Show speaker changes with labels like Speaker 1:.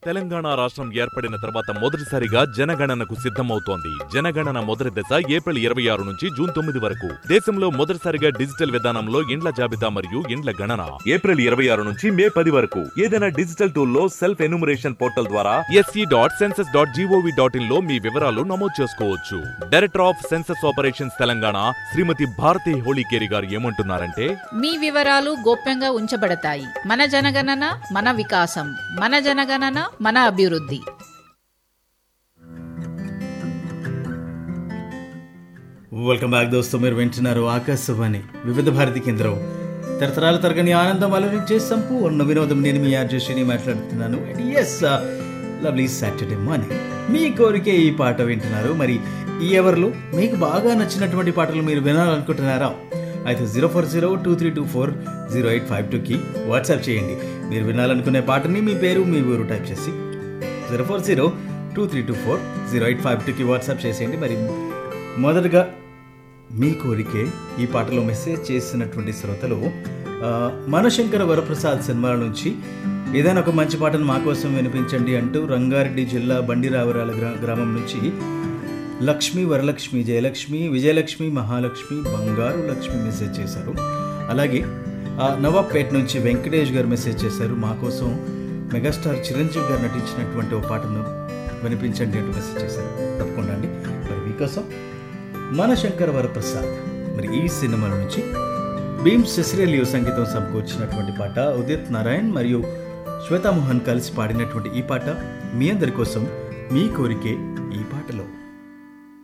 Speaker 1: తెలంగాణ రాష్ట్రం ఏర్పడిన తర్వాత మొదటిసారిగా జనగణనకు సిద్ధమవుతోంది జనగణన మొదటి దశ ఏప్రిల్ ఇరవై ఆరు నుంచి జూన్ తొమ్మిది వరకు దేశంలో మొదటిసారిగా డిజిటల్ విధానంలో ఇండ్ల జాబితా మరియు ఇండ్ల గణన ఏప్రిల్ ఇరవై ఆరు నుంచి మే పది వరకు ఏదైనా డిజిటల్ టూల్ లో సెల్ఫ్ ఎన్యూమరేషన్ పోర్టల్ ద్వారా SC dot census dot G O V dot in లో మీ వివరాలు నమోదు చేసుకోవచ్చు director of census operations Telangana Shrimati Bharati Holikeri గారు ఏమంటున్నారంటే
Speaker 2: మీ వివరాలు గోప్యంగా ఉంచబడతాయి మన జనగణన మన వికాసం మన జనగణన మన అభివృద్ధి
Speaker 3: వెల్కమ్ బ్యాక్ దోస్తు మీరు వింటున్నారు ఆకాశవాణి వివిధ భారతి కేంద్రం తరతరాల తరగని ఆనందం అలరించే సంపూర్ణ వినోదం నేను మీ ఆర్జేషిని మాట్లాడుతున్నాను ఎస్ లవ్లీ సాటర్డే మార్నింగ్ మీ కోరికే ఈ పాట వింటున్నారు మరి ఈ ఎవర్లు మీకు బాగా నచ్చినటువంటి పాటలు మీరు వినాలనుకుంటున్నారా అయితే zero four zero two three two four zero eight five టూకి వాట్సాప్ చేయండి మీరు వినాలనుకునే పాటని మీ పేరు మీ ఊరు టైప్ చేసి zero four zero two three two four zero eight five టూకి వాట్సాప్ చేసేయండి మరి మొదటగా మీ కోరికే ఈ పాటలో మెసేజ్ చేసినటువంటి శ్రోతలు ఆ, మనశంకర వరప్రసాద్ సినిమాల నుంచి ఏదైనా ఒక మంచి పాటను మా కోసం వినిపించండి అంటూ రంగారెడ్డి జిల్లా బండిరావరాల గ్రా గ్రామం నుంచి లక్ష్మి వరలక్ష్మి జయలక్ష్మి విజయలక్ష్మి మహాలక్ష్మి బంగారు లక్ష్మి మెసేజ్ చేశారు అలాగే ఆ, నవాబ్పేట నుంచి వెంకటేష్ గారు మెసేజ్ చేశారు మా కోసం మెగాస్టార్ చిరంజీవి గారు నటించినటువంటి ఒక పాటను వినిపించండి అంటూ మెసేజ్ చేశారు తప్పకుండా అండి మరి మీకోసం మన శంకర వరప్రసాద్ మరి ఈ సినిమాల నుంచి భీమ్ సెసిరేలియో సంగీతం సమకూర్చినటువంటి పాట ఉదిత్ నారాయణ్ మరియు శ్వేతామోహన్ కలిసి పాడినటువంటి ఈ పాట మీ అందరి కోసం మీ కోరికే